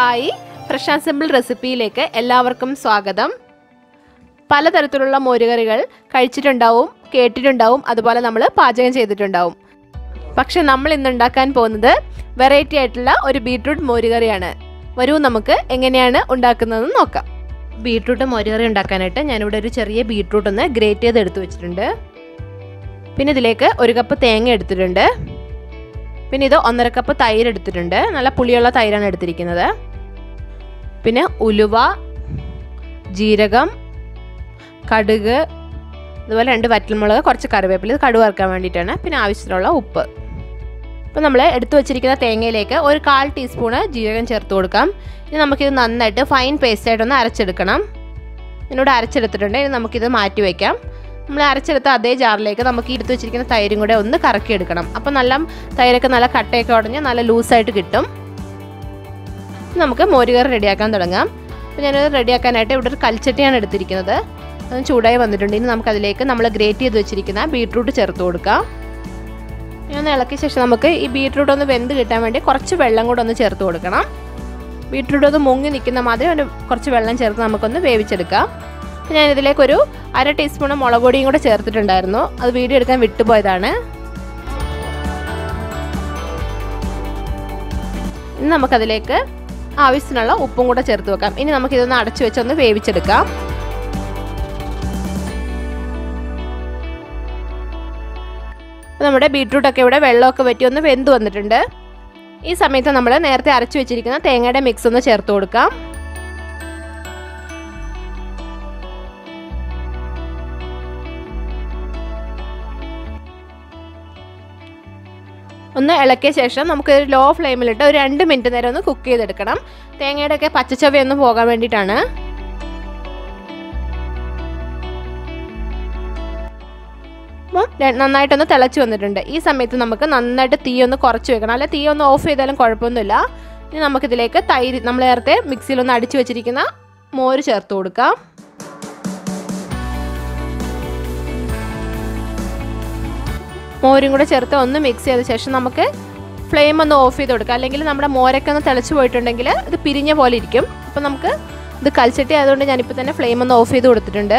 hi Prashant simple റെസിപ്പിയിലേക്ക് എല്ലാവർക്കും സ്വാഗതം പലതരത്തിലുള്ള മോരുകറികൾ കഴിച്ചിട്ടുണ്ടാവും കേട്ടിട്ടുണ്ടാവും അതുപോലെ നമ്മൾ പാചകം ചെയ്തിട്ടുണ്ടാവും പക്ഷെ നമ്മൾ ഇന്ന് ഉണ്ടാക്കാൻ പോകുന്നത് വെറൈറ്റി ആയിട്ടുള്ള ഒരു ബീട്രൂട്ട് മോരുകറിയാണ് വരൂ നമുക്ക് എങ്ങനെയാണ് ഉണ്ടാക്കുന്നതെന്ന് നോക്കാം ബീട്രൂട്ട് മോരുകറി ഉണ്ടാക്കാനായിട്ട് ഞാനിവിടെ ഒരു ചെറിയ ബീട്രൂട്ട് ഒന്ന് ഗ്രേറ്റ് ചെയ്ത് എടുത്തു വെച്ചിട്ടുണ്ട് പിന്നെ ഇതിലേക്ക് ഒരു കപ്പ് തേങ്ങ എടുത്തിട്ടുണ്ട് പിന്നെ ഇത് ഒന്നര കപ്പ് തൈര് എടുത്തിട്ടുണ്ട് നല്ല പുളിയുള്ള തൈരാണ് എടുത്തിരിക്കുന്നത് പിന്നെ ഉലുവ ജീരകം കടുക് അതുപോലെ രണ്ട് വറ്റൽമുളക് കുറച്ച് കറിവേപ്പില ഇത് കടുക് വറുക്കാൻ വേണ്ടിയിട്ടാണ് പിന്നെ ആവശ്യത്തിനുള്ള ഉപ്പ് അപ്പോൾ നമ്മൾ എടുത്തു വെച്ചിരിക്കുന്ന തേങ്ങയിലേക്ക് ഒരു കാൽ ടീസ്പൂണ് ജീരകം ചേർത്ത് കൊടുക്കാം ഇനി നമുക്കിത് നന്നായിട്ട് ഫൈൻ പേസ്റ്റായിട്ടൊന്ന് അരച്ചെടുക്കണം ഇതിനോട് അരച്ചെടുത്തിട്ടുണ്ട് ഇനി നമുക്കിത് മാറ്റി വയ്ക്കാം നമ്മൾ അരച്ചെടുത്ത അതേ ജാറിലേക്ക് നമുക്ക് എടുത്ത് വെച്ചിരിക്കുന്ന തൈരും കൂടെ ഒന്ന് കറക്കിയെടുക്കണം അപ്പോൾ നല്ല തൈരൊക്കെ നല്ല കട്ടയൊക്കെ ഉടഞ്ഞ് നല്ല ലൂസായിട്ട് കിട്ടും നമുക്ക് മോരുകറി റെഡിയാക്കാൻ തുടങ്ങാം അപ്പോൾ ഞാനത് റെഡിയാക്കാനായിട്ട് ഇവിടെ ഒരു കൽച്ചട്ടിയാണ് എടുത്തിരിക്കുന്നത് അത് ചൂടായി വന്നിട്ടുണ്ട് ഇനി നമുക്കതിലേക്ക് നമ്മൾ ഗ്രേറ്റ് ചെയ്ത് വെച്ചിരിക്കുന്ന ബീട്രൂട്ട് ചേർത്ത് കൊടുക്കാം ഒന്ന് ഇളക്കിയ ശേഷം നമുക്ക് ഈ ബീട്രൂട്ട് ഒന്ന് വെന്ത് കിട്ടാൻ വേണ്ടി കുറച്ച് വെള്ളം കൂടെ ഒന്ന് ചേർത്ത് കൊടുക്കണം ബീട്രൂട്ട് ഒന്ന് മുങ്ങി നിൽക്കുന്ന മാതിരി ഒരു കുറച്ച് വെള്ളം ചേർത്ത് നമുക്കൊന്ന് വേവിച്ചെടുക്കാം ഞാൻ ഇതിലേക്കൊരു അര ടീസ്പൂൺ മുളക് പൊടിയും കൂടെ ചേർത്തിട്ടുണ്ടായിരുന്നു അത് വീഡിയോ എടുക്കാൻ വിട്ടുപോയതാണ് ഇനി നമുക്കതിലേക്ക് ആവശ്യത്തിനുള്ള ഉപ്പും കൂടെ ചേർത്ത് വെക്കാം ഇനി നമുക്കിതൊന്ന് അടച്ചു വെച്ചൊന്ന് വേവിച്ചെടുക്കാം നമ്മുടെ ബീട്രൂട്ടൊക്കെ ഇവിടെ വെള്ളമൊക്കെ വറ്റി ഒന്ന് വെന്ത് വന്നിട്ടുണ്ട് ഈ സമയത്ത് നമ്മൾ നേരത്തെ അരച്ചു വെച്ചിരിക്കുന്ന തേങ്ങയുടെ മിക്സ് ഒന്ന് ചേർത്ത് കൊടുക്കാം ഒന്ന് ഇളക്കിയ ശേഷം നമുക്ക് ലോ ഫ്ലെയിമിലിട്ട് ഒരു രണ്ട് മിനിറ്റ് നേരം ഒന്ന് കുക്ക് ചെയ്തെടുക്കണം തേങ്ങയുടെ ഒക്കെ പച്ചച്ചവ ഒന്ന് പോകാൻ വേണ്ടിയിട്ടാണ് അപ്പം നന്നായിട്ടൊന്ന് തിളച്ച് വന്നിട്ടുണ്ട് ഈ സമയത്ത് നമുക്ക് നന്നായിട്ട് തീ ഒന്ന് കുറച്ച് വെക്കണം അല്ലെ തീ ഒന്ന് ഓഫ് ചെയ്താലും കുഴപ്പമൊന്നുമില്ല ഇനി നമുക്കിതിലേക്ക് തൈര് നമ്മൾ നേരത്തെ മിക്സിയിൽ ഒന്ന് അടിച്ചു വെച്ചിരിക്കുന്ന മോര് ചേർത്ത് കൊടുക്കാം മോരും കൂടെ ചേർത്ത് ഒന്ന് മിക്സ് ചെയ്ത ശേഷം നമുക്ക് ഫ്ലെയിം ഒന്ന് ഓഫ് ചെയ്ത് കൊടുക്കാം അല്ലെങ്കിൽ നമ്മുടെ മോരൊക്കെ ഒന്ന് തിളച്ച് പോയിട്ടുണ്ടെങ്കിൽ ഇത് പിരിഞ്ഞ പോലെ ഇരിക്കും അപ്പം നമുക്ക് ഇത് കൽച്ചട്ടി ആയതുകൊണ്ട് ഞാനിപ്പോൾ തന്നെ ഫ്ലെയിം ഒന്ന് ഓഫ് ചെയ്ത് കൊടുത്തിട്ടുണ്ട്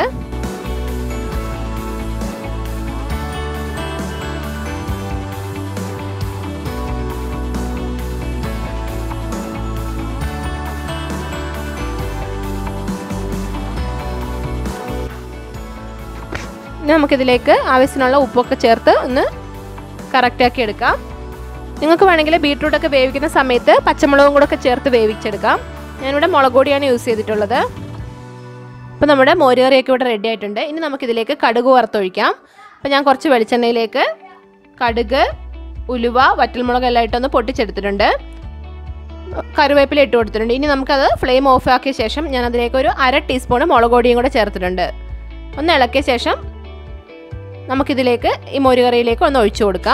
ഇനി നമുക്കിതിലേക്ക് ആവശ്യത്തിനുള്ള ഉപ്പൊക്കെ ചേർത്ത് ഒന്ന് കറക്റ്റാക്കി എടുക്കാം നിങ്ങൾക്ക് വേണമെങ്കിൽ ബീട്രൂട്ടൊക്കെ വേവിക്കുന്ന സമയത്ത് പച്ചമുളകും കൂടെ ഒക്കെ ചേർത്ത് വേവിച്ചെടുക്കാം ഞാനിവിടെ മുളക് പൊടിയാണ് യൂസ് ചെയ്തിട്ടുള്ളത് അപ്പോൾ നമ്മുടെ മോരുകറിയൊക്കെ ഇവിടെ റെഡി ആയിട്ടുണ്ട് ഇനി നമുക്കിതിലേക്ക് കടുക് വറുത്തൊഴിക്കാം അപ്പോൾ ഞാൻ കുറച്ച് വെളിച്ചെണ്ണയിലേക്ക് കടുക് ഉലുവ വറ്റൽമുളക് എല്ലാം ഇട്ടൊന്ന് പൊട്ടിച്ചെടുത്തിട്ടുണ്ട് കറിവേപ്പില ഇട്ട് കൊടുത്തിട്ടുണ്ട് ഇനി നമുക്കത് ഫ്ലെയിം ഓഫ് ആക്കിയ ശേഷം ഞാൻ അതിലേക്ക് ഒരു അര ടീസ്പൂൺ മുളക് പൊടിയും കൂടെ ചേർത്തിട്ടുണ്ട് ഒന്ന് ഇളക്കിയ ശേഷം നമുക്കിതിലേക്ക് ഈ മോരുകറിയിലേക്ക് ഒന്ന് ഒഴിച്ചു കൊടുക്കാം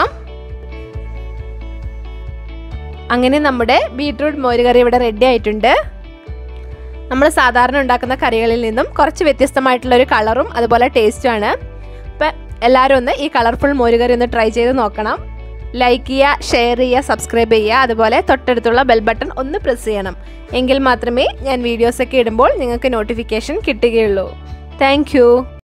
അങ്ങനെ നമ്മുടെ ബീട്രൂട്ട് മോരുകറി ഇവിടെ റെഡി ആയിട്ടുണ്ട് നമ്മൾ സാധാരണ ഉണ്ടാക്കുന്ന കറികളിൽ നിന്നും കുറച്ച് വ്യത്യസ്തമായിട്ടുള്ള ഒരു കളറും അതുപോലെ ടേസ്റ്റുമാണ് അപ്പം എല്ലാവരും ഒന്ന് ഈ കളർഫുൾ മോരുകറി ഒന്ന് ട്രൈ ചെയ്ത് നോക്കണം ലൈക്ക് ചെയ്യുക ഷെയർ ചെയ്യുക സബ്സ്ക്രൈബ് ചെയ്യുക അതുപോലെ തൊട്ടടുത്തുള്ള ബെൽ ബട്ടൺ ഒന്ന് പ്രസ് ചെയ്യണം എങ്കിൽ മാത്രമേ ഞാൻ വീഡിയോസൊക്കെ ഇടുമ്പോൾ നിങ്ങൾക്ക് നോട്ടിഫിക്കേഷൻ കിട്ടുകയുള്ളൂ താങ്ക്